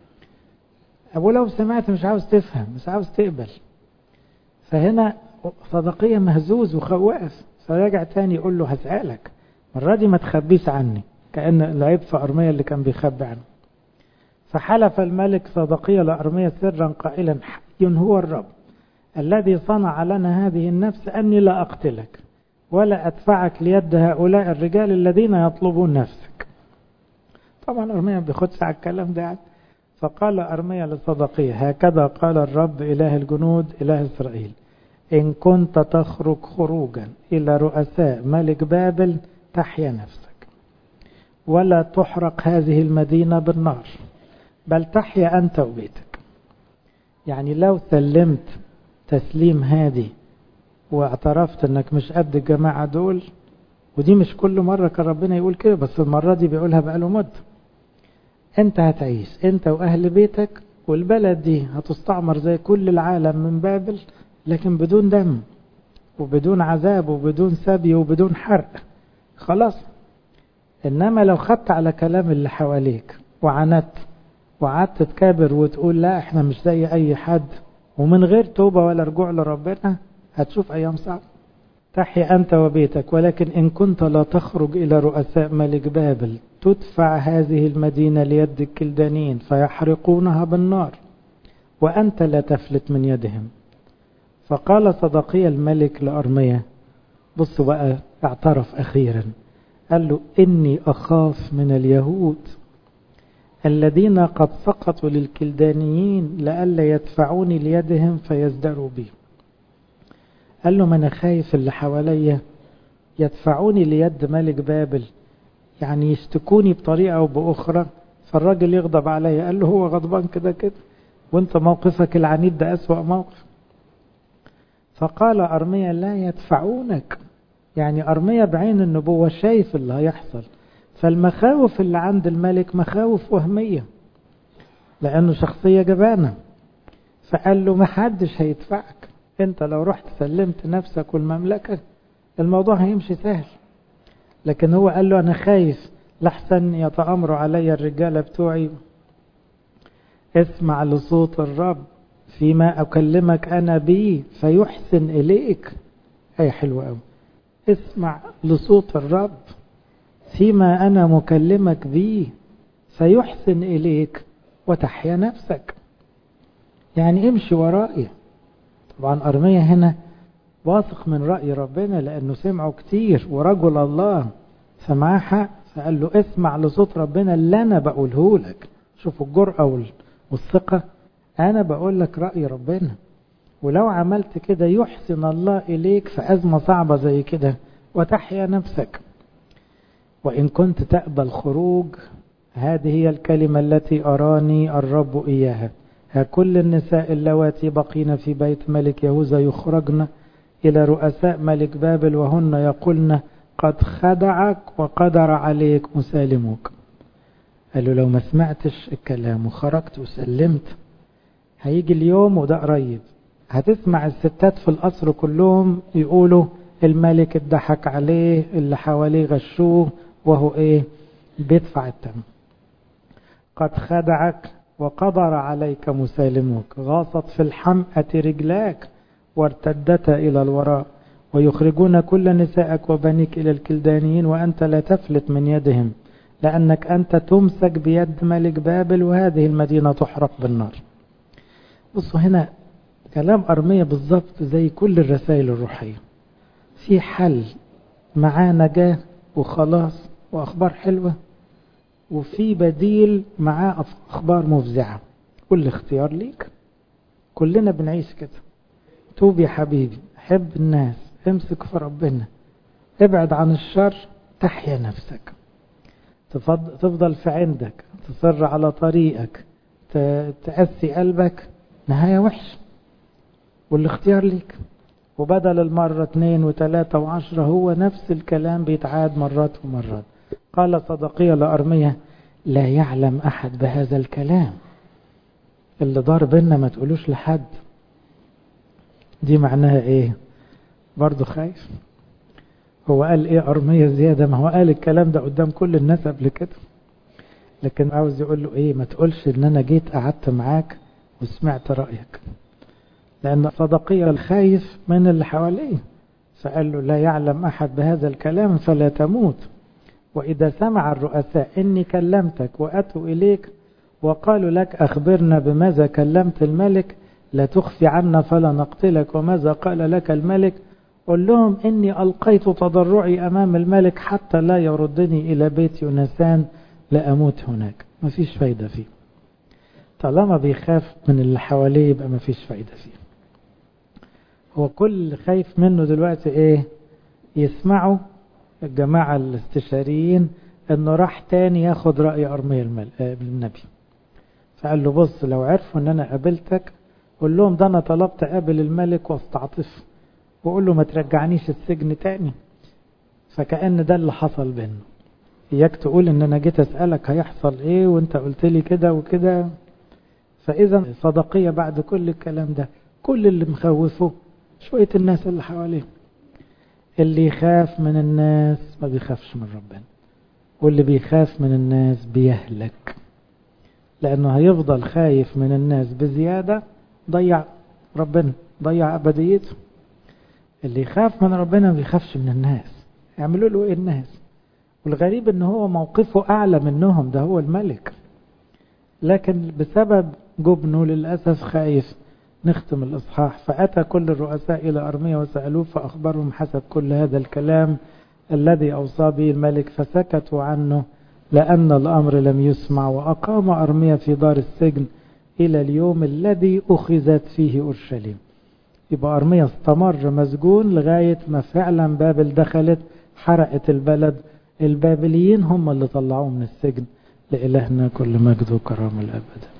أبو لو سمعت مش عاوز تفهم مش عاوز تقبل فهنا صدقية مهزوز وخواف فرجع تاني يقول له هسألك المرة دي ما تخبيش عني كأن العيب في أرمية اللي كان بيخبي عنه فحلف الملك صدقية لأرمية سرا قائلا حي هو الرب الذي صنع لنا هذه النفس أني لا أقتلك ولا أدفعك ليد هؤلاء الرجال الذين يطلبون نفسك طبعا أرمية ما بياخدش على الكلام ده يعني فقال أرمية للصدقية هكذا قال الرب إله الجنود إله إسرائيل إن كنت تخرج خروجا إلى رؤساء ملك بابل تحيا نفسك ولا تحرق هذه المدينة بالنار بل تحيا أنت وبيتك يعني لو سلمت تسليم هادي واعترفت انك مش قد الجماعة دول ودي مش كل مرة كان ربنا يقول كده بس المرة دي بيقولها بقاله مدة انت هتعيش انت واهل بيتك والبلد دي هتستعمر زي كل العالم من بابل لكن بدون دم وبدون عذاب وبدون سبي وبدون حرق خلاص انما لو خدت على كلام اللي حواليك وعندت وقعدت تكابر وتقول لا احنا مش زي اي حد ومن غير توبة ولا رجوع لربنا هتشوف أيام صعبة تحيا أنت وبيتك ولكن إن كنت لا تخرج إلى رؤساء ملك بابل تدفع هذه المدينة ليد الكلدانيين فيحرقونها بالنار وأنت لا تفلت من يدهم فقال صدقي الملك لأرمية بص بقى اعترف أخيرا قال له إني أخاف من اليهود الذين قد سقطوا للكلدانيين لئلا يدفعوني ليدهم فيزدروا بي قال له ما أنا خايف اللي حواليا يدفعوني ليد ملك بابل يعني يشتكوني بطريقة أو بأخرى فالراجل يغضب عليا قال له هو غضبان كده كده وانت موقفك العنيد ده أسوأ موقف فقال أرميا لا يدفعونك يعني أرميا بعين النبوة شايف اللي هيحصل فالمخاوف اللي عند الملك مخاوف وهمية لأنه شخصية جبانة فقال له ما حدش هيدفعك انت لو رحت سلمت نفسك والمملكة الموضوع هيمشي سهل لكن هو قال له أنا خايف لحسن يتأمروا علي الرجالة بتوعي اسمع لصوت الرب فيما أكلمك أنا به فيحسن إليك أي حلوة أوي اسمع لصوت الرب فيما أنا مكلمك به فيحسن إليك وتحيا نفسك يعني امشي ورائي طبعا أرمية هنا واثق من رأي ربنا لأنه سمعه كتير ورجل الله فمعاه حق فقال له اسمع لصوت ربنا اللي أنا بقوله لك شوفوا الجرأة والثقة أنا بقول لك رأي ربنا ولو عملت كده يحسن الله إليك في أزمة صعبة زي كده وتحيا نفسك وإن كنت تقبل خروج هذه هي الكلمة التي أراني الرب إياها ها كل النساء اللواتي بقين في بيت ملك يهوذا يخرجن إلى رؤساء ملك بابل وهن يقولن قد خدعك وقدر عليك مسالموك قال له لو ما سمعتش الكلام وخرجت وسلمت هيجي اليوم وده قريب هتسمع الستات في القصر كلهم يقولوا الملك اتضحك عليه اللي حواليه غشوه وهو ايه بيدفع الثمن قد خدعك وقدر عليك مسالموك غاصت في الحمأة رجلاك وارتدتا إلى الوراء ويخرجون كل نسائك وبنيك إلى الكلدانيين وأنت لا تفلت من يدهم لأنك أنت تمسك بيد ملك بابل وهذه المدينة تحرق بالنار بصوا هنا كلام أرمية بالظبط زي كل الرسائل الروحية في حل معاه نجاة وخلاص وأخبار حلوة وفي بديل معاه أخبار مفزعة كل اختيار ليك كلنا بنعيش كده توب يا حبيبي حب الناس امسك في ربنا ابعد عن الشر تحيا نفسك تفضل في عندك تصر على طريقك تأسي قلبك نهاية وحشة والاختيار ليك وبدل المرة اثنين وثلاثة وعشرة هو نفس الكلام بيتعاد مرات ومرات قال صدقية لأرمية لا يعلم أحد بهذا الكلام اللي دار بينا ما تقولوش لحد دي معناها ايه برضو خايف هو قال ايه أرمية زيادة ما هو قال الكلام ده قدام كل الناس قبل كده لكن عاوز يقول له ايه ما تقولش ان انا جيت قعدت معاك وسمعت رأيك لأن صدقية الخايف من اللي حواليه فقال له لا يعلم أحد بهذا الكلام فلا تموت وإذا سمع الرؤساء إني كلمتك وأتوا إليك وقالوا لك أخبرنا بماذا كلمت الملك لا تخفي عنا فلا نقتلك وماذا قال لك الملك قل لهم إني ألقيت تضرعي أمام الملك حتى لا يردني إلى بيت يونسان لأموت هناك مفيش فايدة فيه طالما بيخاف من اللي حواليه يبقى مفيش فايدة فيه هو كل خايف منه دلوقتي ايه يسمعوا الجماعة الاستشاريين انه راح تاني ياخد رأي أرمية المل... النبي فقال له بص لو عرفوا ان انا قابلتك قول لهم ده انا طلبت اقابل الملك واستعطف وقول له ما ترجعنيش السجن تاني فكأن ده اللي حصل بينه اياك تقول ان انا جيت اسألك هيحصل ايه وانت قلت لي كده وكده فاذا صدقية بعد كل الكلام ده كل اللي مخوفه شوية الناس اللي حواليه اللي يخاف من الناس ما بيخافش من ربنا واللي بيخاف من الناس بيهلك لأنه هيفضل خايف من الناس بزيادة ضيع ربنا ضيع أبديته اللي يخاف من ربنا ما بيخافش من الناس يعملوا له ايه الناس والغريب ان هو موقفه اعلى منهم ده هو الملك لكن بسبب جبنه للأسف خايف نختم الإصحاح فأتى كل الرؤساء إلى أرميا وسألوه فأخبرهم حسب كل هذا الكلام الذي أوصى به الملك فسكتوا عنه لأن الأمر لم يسمع وأقام أرميا في دار السجن إلى اليوم الذي أخذت فيه أورشليم يبقى أرميا استمر مسجون لغاية ما فعلا بابل دخلت حرقت البلد البابليين هم اللي طلعوه من السجن لإلهنا كل مجد وكرامة الأبد